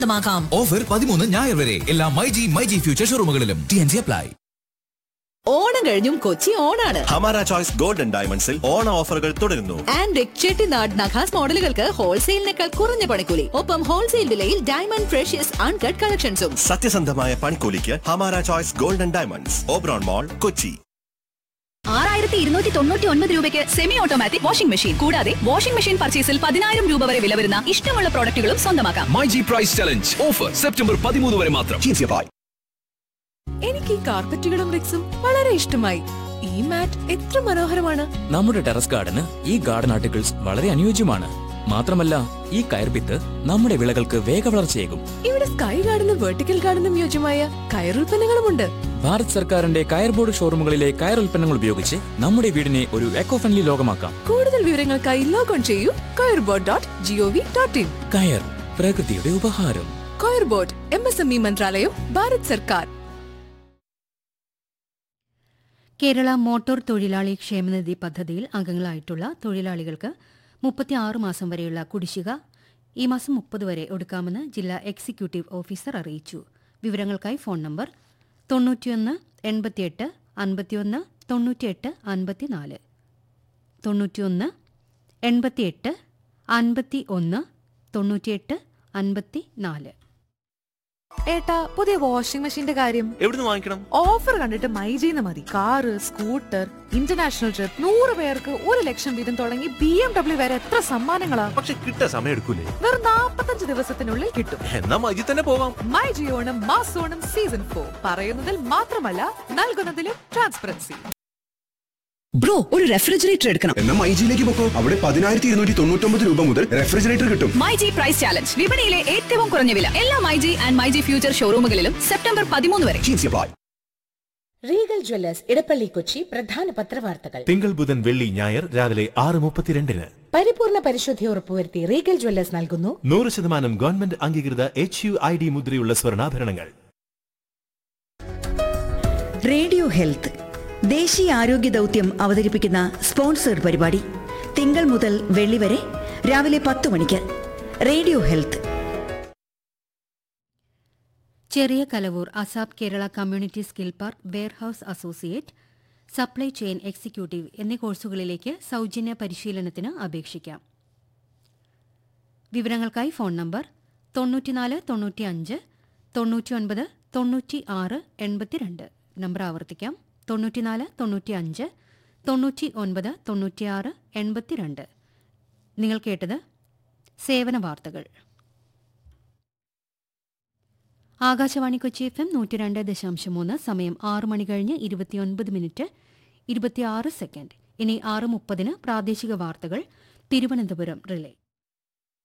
സ്വന്തമാക്കാം ഓഫർ പതിമൂന്ന് ഞായർ വരെ എല്ലാ My G My G future ഷോറൂമുകളിലും ടി എൻ ജി അപ്ലൈ ഓണം കഴിഞ്ഞും കൊച്ചി ഓണാണ് ഹമാര ചോയ്സ് ഗോൾഡൻ ഡയമണ്ട്സിൽ ഓണ ഓഫറുകൾ തുടരുന്നു ആൻഡ് ചെട്ടിനാട് നഖാസ് മോഡലുകൾക്ക് ഹോൾസെയിലിനേക്കാൾ കുറഞ്ഞ പണിക്കൂലി ഒപ്പം ഹോൾസെയിൽ വിലയിൽ ഡയമണ്ട് ഫ്രഷ്യസ് അൺകട്ട് കളക്ഷൻസും സത്യസന്ധമായ പണിക്കൂലിക്ക് Hamara choice golden diamonds Oberon mall Kochi ആറായിരത്തി ഇരുന്നൂറ്റി തൊണ്ണൂറ്റി ഒൻപത് രൂപയ്ക്ക് സെമി ഓട്ടോമാറ്റിക് വാഷിംഗ് മെഷീൻ കൂടാതെ വാഷിംഗ് മെഷീൻ പർച്ചേസിൽ പതിനായിരം രൂപ വരെ വില വരുന്ന ഇഷ്ടമുള്ള പ്രോഡക്റ്റുകളും സ്വന്തമാക്കാം My G price challenge offer September പതിമൂന്ന് വരെ മാത്രം എനിക്ക് ഈ കാർപ്പറ്റുകളും റിക്സും വളരെ ഇഷ്ടമായി ഈ മാറ്റ് എത്ര മനോഹരമാണ് നമ്മുടെ ടെറസ് ഗാർഡന് ഈ ഗാർഡൻ ആർട്ടിക്കിൾസ് വളരെ അനുയോജ്യമാണ് മാത്രമല്ല ഈ കയർപിത്ത് നമ്മുടെ വിളകൾക്ക് വേഗവളർച്ചയേകും ഇവിടെ സ്കൈ ഗാർഡനും വെർട്ടിക്കൽ ഗാർഡനും യോജ്യമായ കയറുൽപ്പന്നങ്ങളുമുണ്ട് ഭാരത് സർക്കാരിന്റെ കയർ ബോർഡ് ഷോറൂമുകളിലെ കയർ ഉൽപ്പന്നങ്ങൾ ഉപയോഗിച്ച് നമ്മുടെ വീടിനെ ഒരു എക്കോ ഫ്രണ്ട്ലി ലോകമാക്കാം കൂടുതൽ വിവരങ്ങൾക്കായി ലോഗോൺ ചെയ്യൂ coir board dot G O V dot in coir പ്രകൃതിയുടെ ഉപഹാരം coir board M S M E മന്ത്രാലയം ഭാരത് സർക്കാർ കേരള മോട്ടോർ തൊഴിലാളി ക്ഷേമനിധി പദ്ധതിയിൽ അംഗങ്ങളായിട്ടുള്ള തൊഴിലാളികൾക്ക് മുപ്പത്തിയാറ് മാസം വരെയുള്ള കുടിശ്ശിക ഈ മാസം മുപ്പത് വരെ ഒടുക്കാമെന്ന് ജില്ലാ എക്സിക്യൂട്ടീവ് ഓഫീസർ അറിയിച്ചു വിവരങ്ങൾക്കായി ഫോൺ നമ്പർ തൊണ്ണൂറ്റിയൊന്ന് എൺപത്തിയെട്ട് അൻപത്തിയൊന്ന് തൊണ്ണൂറ്റിയെട്ട് അൻപത്തിനാല് തൊണ്ണൂറ്റിയൊന്ന് എൺപത്തിയെട്ട് അൻപത്തി ഒന്ന് തൊണ്ണൂറ്റിയെട്ട് അൻപത്തി നാല് ഏട്ടാ പുതിയ വാഷിംഗ് മെഷീന്റെ കാര്യം എവിടുന്ന് വാങ്ങിക്കണം ഓഫർ കണ്ടിട്ട് മൈജീന്ന് മതി കാറ് സ്കൂട്ടർ ഇന്റർനാഷണൽ ട്രിപ്പ് നൂറ് പേർക്ക് ഒരു ലക്ഷം വീതം തുടങ്ങി ബി എം ഡബ്ല്യു വരെ എത്ര സമ്മാനങ്ങളാ പക്ഷെ കിട്ടാൻ സമയം എടുക്കൂലേ വെറും നാപ്പത്തഞ്ച് ദിവസത്തിനുള്ളിൽ കിട്ടും എന്നാ മജി തന്നെ പോവാം മൈ ജിയോണം മാസോണം സീസൺ ഫോർ പറയുന്നതിൽ മാത്രമല്ല നൽകുന്നതിലും ട്രാൻസ്പെറൻസി ബ്രോ ഒരു റെഫ്രിജറേറ്റർ എടുക്കണം എന്നാ മൈജിയിലേക്ക് പൊക്കോ അവിടെ പതിനായിരത്തി ഇരുന്നൂറ്റി തൊണ്ണൂറ്റൊമ്പത് രൂപ മുതൽ റെഫ്രിജറേറ്റർ കിട്ടും മൈ ജി പ്രൈസ് ചാലഞ്ച് വിപണിയിലെ ഏറ്റവും കുറഞ്ഞ വില എല്ലാ My G and My G future ഷോറൂമുകളിലും സെപ്റ്റംബർ പതിമൂന്ന് വരെ റീഗൽ ജ്വല്ലേഴ്സ് ഇടപ്പള്ളി കൊച്ചി പ്രധാന പത്രവാർത്തകൾ തിങ്കൾ ബുധൻ വെള്ളി ഞായർ രാവിലെ ആറ് മുപ്പത്തിരണ്ടിന് പരിപൂർണ പരിശുദ്ധി ഉറപ്പുവരുത്തി റീഗൽ ജ്വല്ലേഴ്സ് നൽകുന്നു നൂറ് ശതമാനം ഗവൺമെന്റ് അംഗീകൃത എച്ച് യു ഐ ഡി മുദ്രയുള്ള സ്വർണ്ണാഭരണങ്ങൾ റേഡിയോ ഹെൽത്ത് ദേശീയ ആരോഗ്യ ദൗത്യം അവതരിപ്പിക്കുന്ന സ്പോൺസേഡ് പരിപാടി തിങ്കൾ മുതൽ വെള്ളി വരെ രാവിലെ പത്ത് മണിക്ക് റേഡിയോ ഹെൽത്ത് ചെറിയ Kalavoor ASAP Kerala community skill park warehouse associate supply chain executive എന്നീ കോഴ്സുകളിലേക്ക് സൗജന്യ പരിശീലനത്തിന് അപേക്ഷിക്കാം വിവരങ്ങൾക്കായി ഫോൺ നമ്പർ തൊണ്ണൂറ്റിനാല് തൊണ്ണൂറ്റിയഞ്ച് തൊണ്ണൂറ്റിയൊൻപത് തൊണ്ണൂറ്റി ആറ് എൺപത്തിരണ്ട് നമ്പർ ആവർത്തിക്കാം തൊണ്ണൂറ്റിനാല് തൊണ്ണൂറ്റിയഞ്ച് തൊണ്ണൂറ്റി ഒൻപത് തൊണ്ണൂറ്റിയാറ് എൺപത്തിരണ്ട് നിങ്ങൾ കേട്ടത് സേവന വാർത്തകൾ ആകാശവാണി കൊച്ചി എഫ് എം നൂറ്റി രണ്ട് ദശാംശം മൂന്ന് സമയം ആറ് മണി കഴിഞ്ഞ് ഇരുപത്തിയൊൻപത് മിനിറ്റ് ഇരുപത്തിയാറ് സെക്കൻഡ് ഇനി ആറ് മുപ്പതിന് പ്രാദേശിക വാർത്തകൾ തിരുവനന്തപുരം റിലേ